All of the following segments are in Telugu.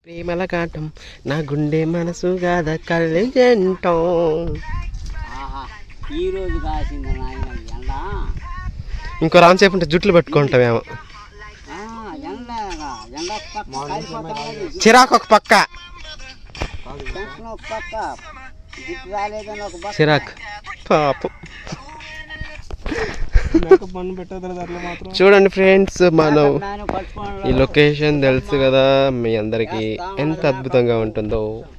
ప్రేమల కాటం నా గుండె మనసు గాద కళ్ళి జంటం ఆహా ఈ రోజు కాసింది నాయన ఎండ ఇంకో రాంచేపు ఉంటే జుట్లు పట్టుకుంటామేమో ఆ, ఎండ ఎండ ఒక పక్క కాలిపోతాది. చిరాకు ఒక పక్క టెన్షన్ ఒక పక్క జుట్టు రాలేదని ఒక పక్క చిరాకు పాపం పన్ను పెట్టదు అట్లా మాత్రం చూడండి ఫ్రెండ్స్ మనం నాన్న పట్టుకోండి ఈ లొకేషన్ తెలుసు కదా మీ అందరికి ఎంత అద్భుతంగా ఉంటుందో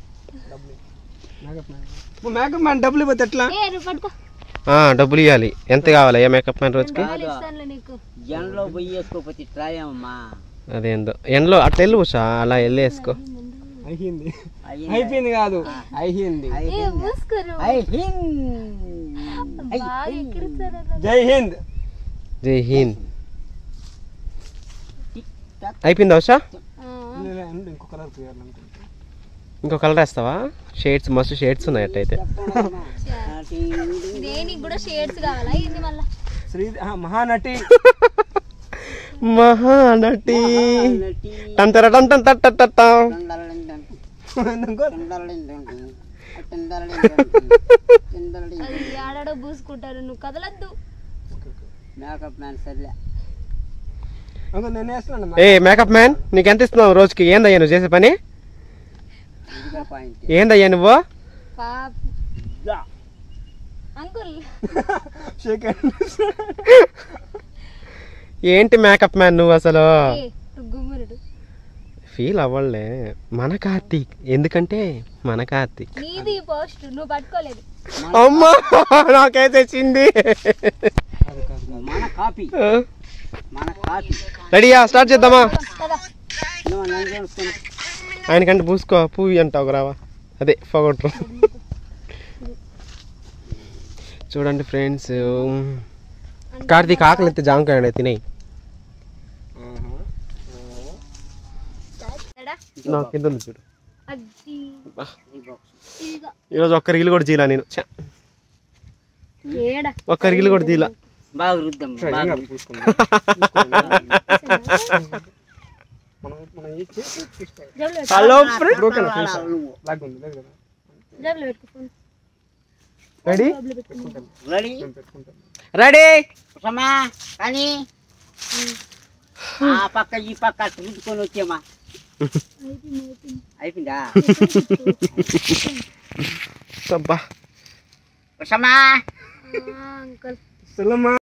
మేకప్ మ్యాన్ డబ్బులు ఇవ్వద్దు ఎట్లా ఏ నువ్వు పట్టుకో ఆ, డబ్బులు ఇవ్వాలి ఎంత కావాలి ఏ మేకప్ మ్యాన్ రోజుకి డబ్బులు ఇస్తానులే నీకు ఎండలో పోయి వేసుకోకపోతే ఇట్లా ఏమమ్మా అదేందో ఎండలో అట్లా వెళ్ళి ఉషా అలా వెళ్ళి వేసుకో అయ్యింది అయ్యింది. అయిపోయింది కాదు అయ్యింది ఏ మూసుకోరు ఐ హింద్ బాగా ఎక్కిరిస్తారు జై హింద్ జై హింద్ అయిపోయిందా ఉషా లే, లే, ఉండు, ఇంకో కలర్ తీయాలనుకుంటా ఇంకో కలర్ వేస్తావా షేడ్స్ మస్తు షేడ్స్ ఉన్నాయి అట్టయితే దేనికి కూడా షేడ్స్ కావాలా ఇది మళ్ళా శ్రీ ఆ, మహానటి మహానటి టంటర టంటం టట్టటట్టం. అది ఆడాడో పూసుకుంటారు నువ్వు కదలద్దు మేకప్ మ్యాన్ సర్లే అంకల్ నేను వేస్తున్నాను ఏ మేకప్ మ్యాన్ నీకు ఎంత ఇస్తున్నావు రోజుకి ఏందయ్యా నువ్వు చేసే పని ఇదిగా పాయింట్ ఏందయ్యా నువ్వు పాప అంకుల్ షేక్ ఏంటి మేకప్ మ్యాన్ నువ్వు అసలు ఏ గుమ్మురుడు ఫీల్ అవ్వలే మన కార్తీక్ ఎందుకంటే మన కార్తీక్ నీది పోస్ట్ నువ్వు పట్టుకోలేదు అమ్మా నాకైతే చింది మన కాపీ మన కాపీ రెడీయా స్టార్ట్ చేద్దామా కదా నువ్వు నన్ను చూసుకుని ఆయనకంటే పూసుకో పువ్వు అంటావు రావా అదే పొగొట్టు చూడండి ఫ్రెండ్స్ కార్తీక్ ఆకలి ఎత్తే జామకాయ తినేయి ఎడా? నాకు కింద ఉంది చూడు అది ఇదిగో. ఈరోజు ఒక్క రీలు కూడా తీలా నేను ఛ, ఏడా ఒక్క రీలు కూడా తీలా బాగా రుద్దాం బాగా మనం మనం ఇచ్చి తీసుకోవాలి జబ్బులు పెట్టు. హలో ఫ్రెండ్ ఓకేనా ఫేస్ లాగ్ ఉంది లేదు కదా జబ్బులు పెట్టుకో ఫోన్ రెడీ జబ్బులు పెట్టుకో రెడీ నేను పెట్టుకుంటాను రెడీ సమా కానీ ఆ పక్క ఈ పక్క అటు రుద్దుకొని వచ్చేమా అయిపోయిందా అబ్బా సమా అంకుల్ సెల్లమ్మా